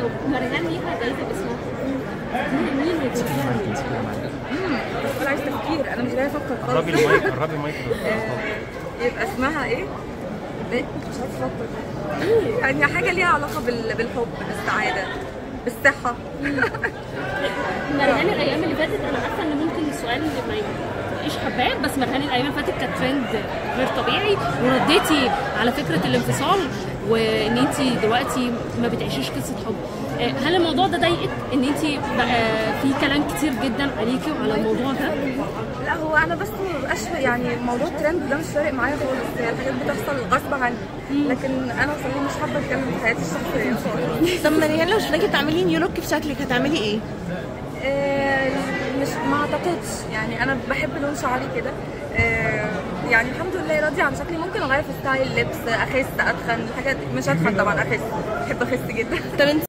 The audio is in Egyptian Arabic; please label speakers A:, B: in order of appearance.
A: لو مريان ليها جايزه باسمها مين مين اللي بيختار؟
B: انا عايز تفكير انا مش جايه افكر خالص
C: قربي المايك قربي المايك
B: آه، يبقى اسمها ايه؟ لا، مش عارفه افكر يعني حاجه ليها علاقه بال- بالحب بالسعاده بالصحه
A: مريان الايام اللي فاتت انا عارفه ان ممكن السؤال اللي ما يبقاش حباه بس مريان الايام اللي فاتت كانت ترند غير طبيعي ورديتي على فكره الانفصال وان انت دلوقتي ما بتعيشيش قصه حب آه، هل الموضوع ده ضايقك ان انت بقى في كلام كتير جدا عليكي وعلى الموضوع ده
B: لا هو انا بس ما بقاش يعني موضوع الترند ده مش فارق معايا خالص هي الحاجات بتحصل غصب عني لكن انا بصراحه مش حابه اتكلم في حياتي الشخصيه خالص
D: طب مريان لو شفناكي بتعملي نيو لوك في شكلك هتعملي ايه؟
B: آه، مش ما اعتقدش يعني انا بحب لون شعري كده آه، يعني الحمد لله راضيه عن شكلي ممكن اغير في ستايل لبس اخس اتخن الحاجات دي مش اتخن طبعا اخس بحب اخس جدا
D: طب انت